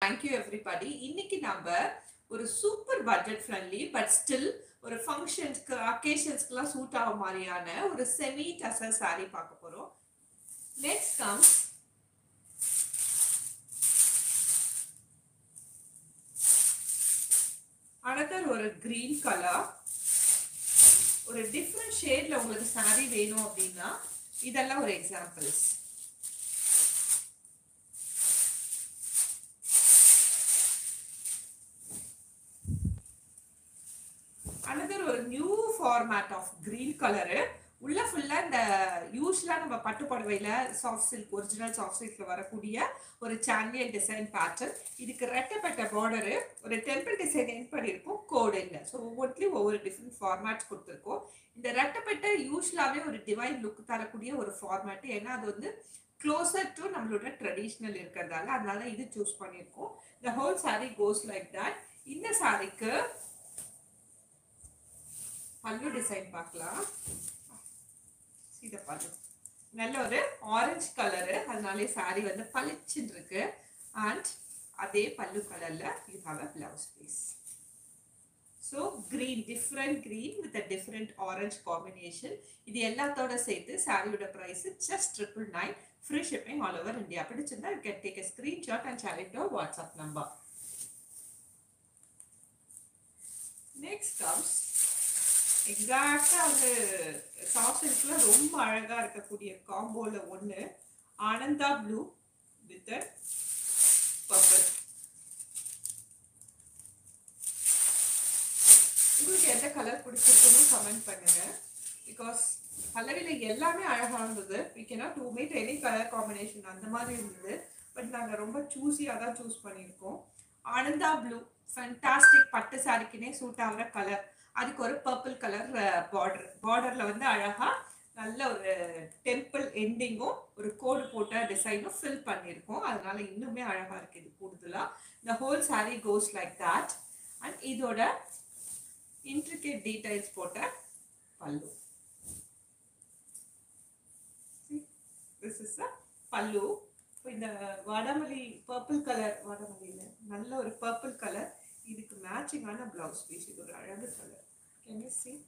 Thank you everybody இன்னைக்கு நம்ம ஒரு super budget friendly but still ஒரு ஃபங்க்ஷன்ஸ்க்கு அக்கேஷன்ஸ்க்குலாம் சூட் ஆக மாதிரியான ஒரு செமி டசர் saree பார்க்க போறோம் நெக்ஸ்ட் கம்ஸ் அனதர் ஒரு கிரீன் கலர் ஒரு டிஃப்ரெண்ட் ஷேட்ல உங்களுக்கு saree வேணும் அப்படின்னா இதெல்லாம் ஒரு எக்ஸாம்பிள்ஸ் அனதர் ஒரு new format of green colour உள்ள ஃபுல்லா இந்த யூஸ்வலா நம்ம பட்டு புடவையில சாஃப்ட் சில்க் ஒரிஜினல் சாஃப்ட் சில்க்ல வரக்கூடிய ஒரு சாண்டியன் டிசைன் பேட்டர்ன் இதுக்கு ரெட்டப்பட்ட பார்டரு ஒரு டெம்பிள் டிசைன் என் பண்ணியிருக்கோம் கோடு இல்லை ஸோ ஒவ்வொருத்திலையும் ஒவ்வொரு டிஃப்ரெண்ட் ஃபார்மேட்ஸ் கொடுத்துருக்கோம் இந்த ரெட்டப்பட்ட யூஸ்வலாவே ஒரு டிவைன் லுக் தரக்கூடிய ஒரு ஃபார்மேட் ஏன்னா அது வந்து க்ளோசர் டு நம்மளோட ட்ரெடிஷ்னல் இருக்கிறதால அதனால இது சூஸ் பண்ணியிருக்கோம் இந்த whole saree goes like that இந்த சாரிக்கு பல்லு டிசைன் பார்க்கலாம் இதை பல்லு நல்ல ஒரு ஆரஞ்சு கலரு அதனாலே saree வந்து பளிச்சுன்னு இருக்கு அண்ட் அதே பல்லு கலர்ல you have a blouse piece so green different green with a different orange combination இது எல்லாத்தோட சேர்த்து சாரியோட price just triple nine free shipping all over India பிடிச்சிருந்தா you can take a screenshot and share it WhatsApp number next comes எக்ஸாக்டாக வந்து soft சில்க்ல ரொம்ப அழகாக இருக்கக்கூடிய காம்போல ஒன்று ஆனந்தா ப்ளூ வித் பர்பிள் உங்களுக்கு எந்த கலர் பிடிச்சிருக்குன்னு கமெண்ட் பண்ணுங்க பிகாஸ் கலரில் எல்லாமே அழகாக இருந்தது we cannot to meet any colour combination அந்த மாதிரி இருந்தது பட் நாங்கள் ரொம்ப சூஸியாக தான் சூஸ் பண்ணியிருக்கோம் ஆனந்தா ப்ளூ ஃபண்டாஸ்டிக் பட்டு சாரிக்குனே சூட் ஆகிற கலர் அதுக்கு ஒரு பர்பிள் கலர் பார்டர் பார்டரில் வந்து அழகாக நல்ல ஒரு டெம்பிள் எண்டிங்கும் ஒரு கோடு போட்ட டிசைனும் ஃபில் பண்ணியிருக்கோம் அதனால இன்னுமே அழகாக இருக்குது இது கூடுதலாக இந்த whole saree goes like that and இதோட இன்ட்ரிகேட் டீடைல்ஸ் போட்ட பல்லு திஸ் இஸ் அ பல்லு இப்போ இந்த வடமல்லி பர்பிள் கலர் வடமல்லியில் நல்ல ஒரு பர்பிள் கலர் இதுக்கு மேட்சிங்கான பிளவுஸ் பீஸ் இது ஒரு அழகு colour can you see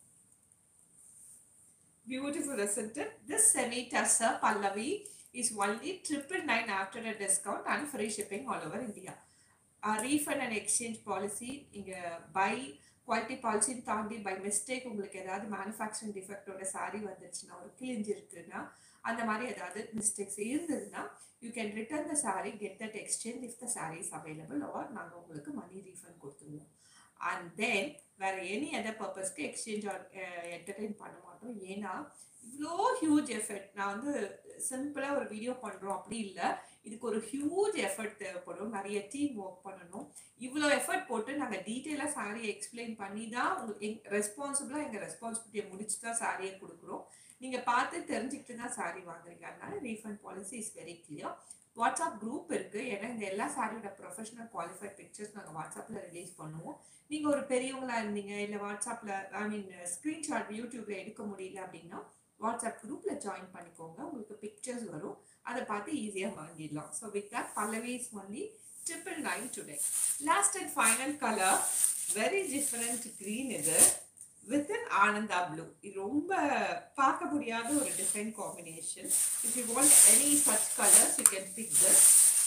beautiful isn't it this semi tussar pallavi is only triple nine after a discount and free shipping all over india uh, refund and exchange policy இங்க by quality பாலிசின்னு தாண்டி by mistake உங்களுக்கு ஏதாவது manufacturing டிஃபெக்டோட sorry வந்துச்சுன்னா ஒரு கிழிஞ்சு இருக்குன்னா அந்த மாதிரி ஏதாவது மிஸ்டேக்ஸ் இருந்ததுன்னா you can return the saree get that exchange if the saree is available or நாங்கள் உங்களுக்கு மணி ரீஃபண்ட் கொடுத்துருவோம் அண்ட் தென் வேற எனி அதர் பர்பஸ்க்கு எக்ஸ்சேஞ்ச் ஆர் என்டர்டெயின் பண்ண மாட்டோம் ஏன்னா இவ்வளோ ஹியூஜ் எஃபர்ட் நான் வந்து சிம்பிளாக ஒரு வீடியோ பண்ணுறோம் அப்படி இல்லை இதுக்கு ஒரு ஹியூஜ் எஃபர்ட் தேவைப்படும் நிறைய டீம் ஒர்க் பண்ணணும் இவ்வளோ எஃபர்ட் போட்டு நாங்கள் டீட்டெயிலாக சாரியை எக்ஸ்பிளைன் பண்ணி தான் உங்களுக்கு எங் ரெஸ்பான்சிபிளாக எங்கள் ரெஸ்பான்சிபிலிட்டியை முடிச்சு தான் சாரியை கொடுக்குறோம் நீங்கள் பார்த்து தெரிஞ்சுக்கிட்டு தான் சாரி வாங்குறீங்க அதனால refund policy is very clear WhatsApp group இருக்குது ஏன்னா இந்த எல்லா சாரியோட ப்ரொஃபஷனல் குவாலிஃபைட் பிக்சர்ஸ் நாங்கள் வாட்ஸ்அப்பில் ரிலீஸ் பண்ணுவோம் நீங்கள் ஒரு பெரியவங்களா இருந்தீங்க இல்லை வாட்ஸ்அப்பில் ஐ மீன் ஸ்க்ரீன்ஷாட் யூடியூப்ல எடுக்க முடியல அப்படின்னா வாட்ஸ்அப் குரூப்பில் ஜாயின் பண்ணிக்கோங்க உங்களுக்கு பிக்சர்ஸ் வரும் அதை பார்த்து ஈஸியாக வாங்கிடலாம் so with that Pallavi is only triple nine today last and final colour very different green இது வித் அன் ஆனந்தா ப்ளூ இது ரொம்ப பார்க்க முடியாத ஒரு different combination if you want any such colours you can pick this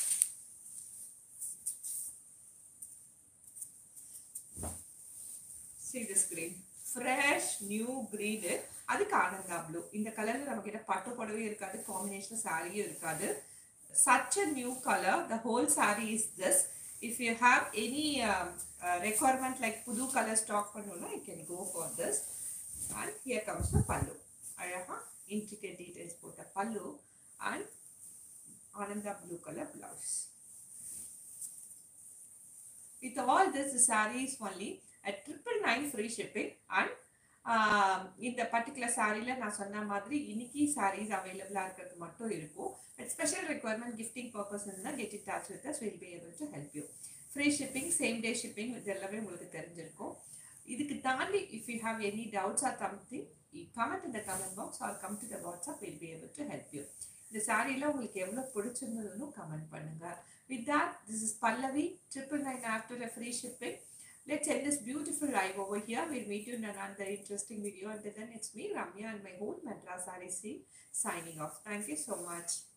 see this green fresh new green அதுக்கு Ananda blue இந்த கலர்ல நம்ம கிட்ட பட்டு புடவையும் இருக்காது காம்பினேஷன் சாரியும் இருக்காது such a new color the whole saree is this if you have any um, uh, requirement like புது color stock பண்ணணும்னா you can go for this and here comes the pallu அழகா intricate details போட்ட பல்லு and Ananda blue colour blouse with all this the saree is only at triple nine free shipping and இந்த particular சாரியில் நான் சொன்ன மாதிரி இன்னைக்கு சாரீஸ் அவைலபிளாக இருக்கிறது மட்டும் இருக்கும் but special requirement gifting purpose இருந்தால் get it touch with will be able to help you free shipping same day shipping இது எல்லாமே உங்களுக்கு தெரிஞ்சிருக்கும் இதுக்கு தாண்டி if you have any doubts or something comment இந்த comment box or come to the WhatsApp will be able to help you இந்த சாரியில் உங்களுக்கு எவ்வளோ பிடிச்சிருந்ததுன்னு கமெண்ட் பண்ணுங்க with that this is Pallavi triple nine after free shipping Let's end this beautiful live over here. We'll meet you in another interesting video. Until then, it's me, Ramya, and my whole Madras REC signing off. Thank you so much.